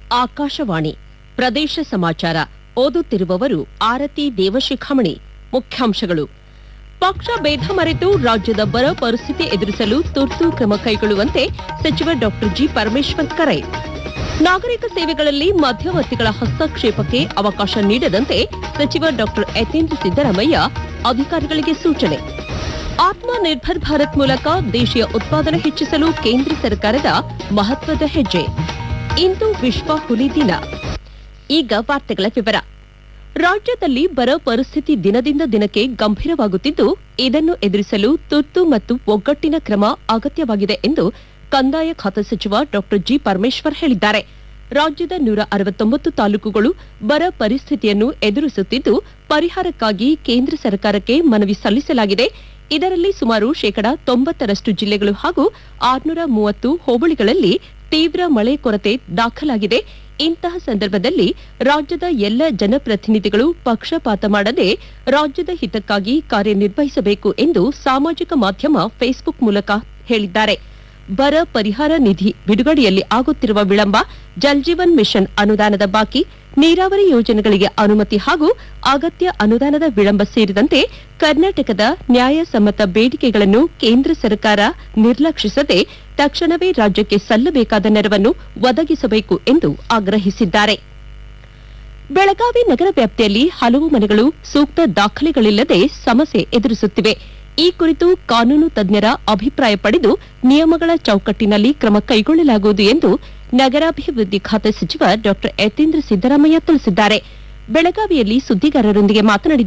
ಆಕಾಶವಾಣಿ ಪ್ರದೇಶ ಸಮಾಚಾರ ಓದುತ್ತಿರುವವರು ಆರತಿ ದೇವಶಿಖಾಮಣಿ ಮುಖ್ಯಾಂಶಗಳು ಪಕ್ಷ ಭೇದ ಮರೆತು ರಾಜ್ಯದ ಬರ ಪರಿಸ್ಥಿತಿ ಎದುರಿಸಲು ತುರ್ತು ಕ್ರಮ ಕೈಗೊಳ್ಳುವಂತೆ ಸಚಿವ ಡಾ ಜಿ ಪರಮೇಶ್ವರ್ ಕರೆ ನಾಗರಿಕ ಸೇವೆಗಳಲ್ಲಿ ಮಧ್ಯವರ್ತಿಗಳ ಹಸ್ತಕ್ಷೇಪಕ್ಕೆ ಅವಕಾಶ ನೀಡದಂತೆ ಸಚಿವ ಡಾ ಯತೀಂದ್ರ ಸಿದ್ದರಾಮಯ್ಯ ಅಧಿಕಾರಿಗಳಿಗೆ ಸೂಚನೆ ಆತ್ಮ ನಿರ್ಭರ್ ಭಾರತ್ ಮೂಲಕ ದೇಶೀಯ ಉತ್ಪಾದನೆ ಹೆಚ್ಚಿಸಲು ಕೇಂದ್ರ ಸರ್ಕಾರದ ಮಹತ್ವದ ಹೆಜ್ಜೆ ಇಂದು ವಿಶ್ವ ಹುಲಿ ದಿನ ಈಗ ವಾರ್ತೆಗಳ ವಿವರ ರಾಜ್ಯದಲ್ಲಿ ಬರ ಪರಿಸ್ಥಿತಿ ದಿನದಿಂದ ದಿನಕ್ಕೆ ಗಂಭೀರವಾಗುತ್ತಿದ್ದು ಇದನ್ನು ಎದುರಿಸಲು ತುರ್ತು ಮತ್ತು ಒಗ್ಗಟ್ಟಿನ ಕ್ರಮ ಅಗತ್ಯವಾಗಿದೆ ಎಂದು ಕಂದಾಯ ಖಾತೆ ಸಚಿವ ಡಾ ಜಿ ಪರಮೇಶ್ವರ್ ಹೇಳಿದ್ದಾರೆ ರಾಜ್ಯದ ನೂರ ಅರವತ್ತೊಂಬತ್ತು ತಾಲೂಕುಗಳು ಬರ ಪರಿಸ್ಥಿತಿಯನ್ನು ಎದುರಿಸುತ್ತಿದ್ದು ಪರಿಹಾರಕ್ಕಾಗಿ ಕೇಂದ್ರ ಸರ್ಕಾರಕ್ಕೆ ಮನವಿ ಸಲ್ಲಿಸಲಾಗಿದೆ ಇದರಲ್ಲಿ ಸುಮಾರು ಶೇಕಡಾ ತೊಂಬತ್ತರಷ್ಟು ಜಿಲ್ಲೆಗಳು ಹಾಗೂ ಆರುನೂರ ಮೂವತ್ತು ಹೋಬಳಿಗಳಲ್ಲಿ ತೀವ್ರ ಮಳೆ ಕೊರತೆ ದಾಖಲಾಗಿದೆ ಇಂತಹ ಸಂದರ್ಭದಲ್ಲಿ ರಾಜ್ಯದ ಎಲ್ಲ ಜನಪ್ರತಿನಿಧಿಗಳು ಪಕ್ಷಪಾತ ಮಾಡದೆ ರಾಜ್ಯದ ಹಿತಕ್ಕಾಗಿ ಕಾರ್ಯನಿರ್ವಹಿಸಬೇಕು ಎಂದು ಸಾಮಾಜಿಕ ಮಾಧ್ಯಮ ಫೇಸ್ಬುಕ್ ಮೂಲಕ ಹೇಳಿದ್ದಾರೆ ಬರ ಪರಿಹಾರ ನಿಧಿ ಬಿಡುಗಡೆಯಲ್ಲಿ ಆಗುತ್ತಿರುವ ವಿಳಂಬ ಜಲ್ಜೀವನ್ ಮಿಷನ್ ಅನುದಾನದ ಬಾಕಿ ನೀರಾವರಿ ಯೋಜನೆಗಳಿಗೆ ಅನುಮತಿ ಹಾಗೂ ಅಗತ್ಯ ಅನುದಾನದ ವಿಳಂಬ ಸೇರಿದಂತೆ ಕರ್ನಾಟಕದ ನ್ಯಾಯಸಮ್ಮತ ಬೇಡಿಕೆಗಳನ್ನು ಕೇಂದ್ರ ಸರ್ಕಾರ ನಿರ್ಲಕ್ಷಿಸದೆ ತಕ್ಷಣವೇ ರಾಜ್ಯಕ್ಕೆ ಸಲ್ಲಬೇಕಾದ ನೆರವನ್ನು ಒದಗಿಸಬೇಕು ಎಂದು ಆಗ್ರಹಿಸಿದ್ದಾರೆ ಬೆಳಗಾವಿ ನಗರ ವ್ಯಾಪ್ತಿಯಲ್ಲಿ ಹಲವು ಮನೆಗಳು ಸೂಕ್ತ ದಾಖಲೆಗಳಿಲ್ಲದೆ ಸಮಸ್ಯೆ ಎದುರಿಸುತ್ತಿವೆ ಈ ಕುರಿತು ಕಾನೂನು ತಜ್ಞರ ಅಭಿಪ್ರಾಯ ಪಡೆದು ನಿಯಮಗಳ ಚೌಕಟ್ಟಿನಲ್ಲಿ ಕ್ರಮ ಕೈಗೊಳ್ಳಲಾಗುವುದು ಎಂದು ನಗರಾಭಿವೃದ್ಧಿ ಖಾತೆ ಸಚಿವ ಡಾ ಯತೀಂದ್ರ ಸಿದ್ದರಾಮಯ್ಯ ತಿಳಿಸಿದ್ದಾರೆ ಬೆಳಗಾವಿಯಲ್ಲಿ ಸುದ್ದಿಗಾರರೊಂದಿಗೆ ಮಾತನಾಡಿದ